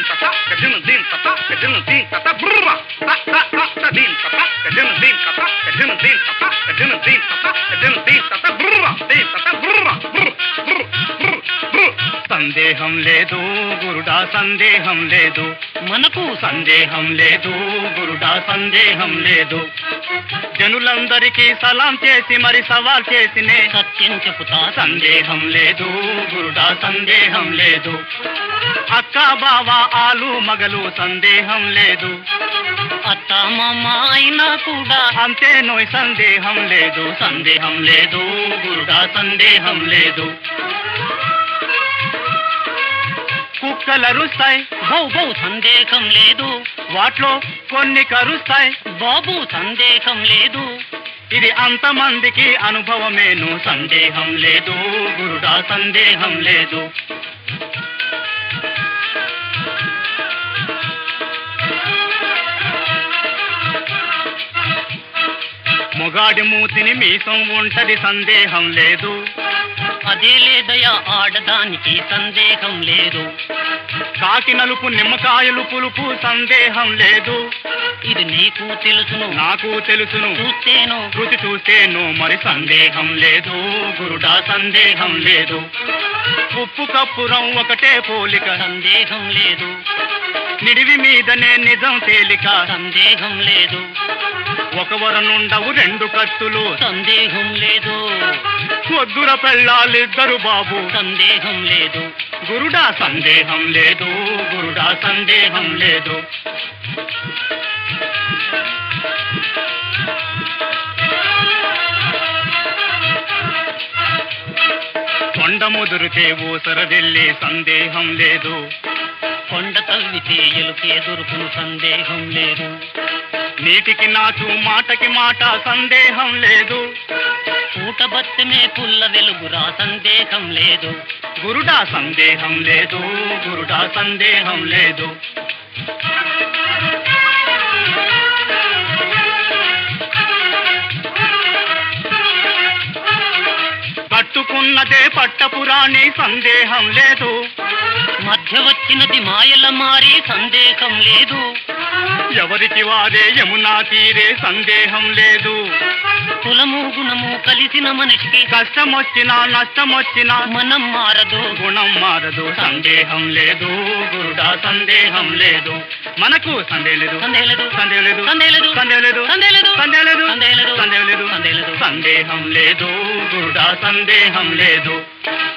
తత కదిన దీన్ తత కదిన దీన్ తత బ్రువ త త త త దీన్ తత కదిన దీన్ తత కదిన దీన్ తత కదిన దీన్ తత కదిన దీన్ తత బ్రువ దీన్ తత బ్రువ బ్రు బ్రు బ్రు బ్రు సందేహం లేదు గురుడా సందేహం లేదు మనకు సందేహం లేదు గురుడా సందేహం లేదు జనులందరికీ సలాం చేసి మరి సవాల్ చేసినే సత్యం చెబుతా సందేహం లేదు గురుడా సందేహం లేదు అక్క బావ ఆలు మగలు సందేహం లేదు అత్త మామ అయినా కూడా అంతే నోయ్ సందేహం లేదు సందేహం లేదు గురుడా సందేహం లేదు కుక్కలరుస్తాయి బౌ బౌ సందేహం లేదు వాటిలో కొన్ని కరుస్తాయి బాబు సందేహం లేదు ఇది అంతమందికి అనుభవమేను సందేహం లేదు గురుడా సందేహం లేదు మొగాడి మూతిని మీసం ఉంటది సందేహం లేదు అదే లేదయా ఆడదానికి సందేహం లేదు కాకి నలుపు నిమ్మకాయలు పులుపు సందేహం లేదు ఇది నీకు తెలుసును నాకు తెలుసును చూస్తేను రుచి చూసేను మరి సందేహం లేదు గురుడా సందేహం లేదు ఉప్పు కప్పురం ఒకటే పోలిక సందేహం లేదు నిడివి మీదనే నిజం తేలిక సందేహం లేదు ఒకవరనుండవు రెండు కత్తులు సందేహం లేదు వద్దుర పెళ్ళాలిద్దరు బాబు సందేహం లేదు గురుడా సందేహం లేదు గురుడా సందేహం లేదు కొండ ముదురితే ఊసర వెళ్ళే సందేహం లేదు కొండ తవ్వితే ఎలుకే దొరుకును సందేహం లేదు నీటికి నాచు మాటకి మాట సందేహం లేదు పూట బత్తమే పుల్ల వెలుగురా సందేహం లేదు గురుడా సందేహం లేదు గురుడా సందేహం లేదు పట్టుకున్నదే పట్టపురాణి సందేహం లేదు మధ్య వచ్చినది మాయల మారి సందేహం లేదు ఎవరికి వారే యమునా తీరే సందేహం లేదు కులము గుణము కలిసిన మనిషికి కష్టం వచ్చినా నష్టం వచ్చినా మనం మారదు గుణం మారదు సందేహం లేదు గురుడా సందేహం లేదు మనకు సందేహం లేదు సందేహం లేదు సందేహం లేదు సందేహం లేదు సందేహం లేదు సందేహం లేదు సందేహం లేదు సందేహం లేదు సందేహం లేదు సందేహం లేదు సందేహం లేదు గురుడా సందేహం లేదు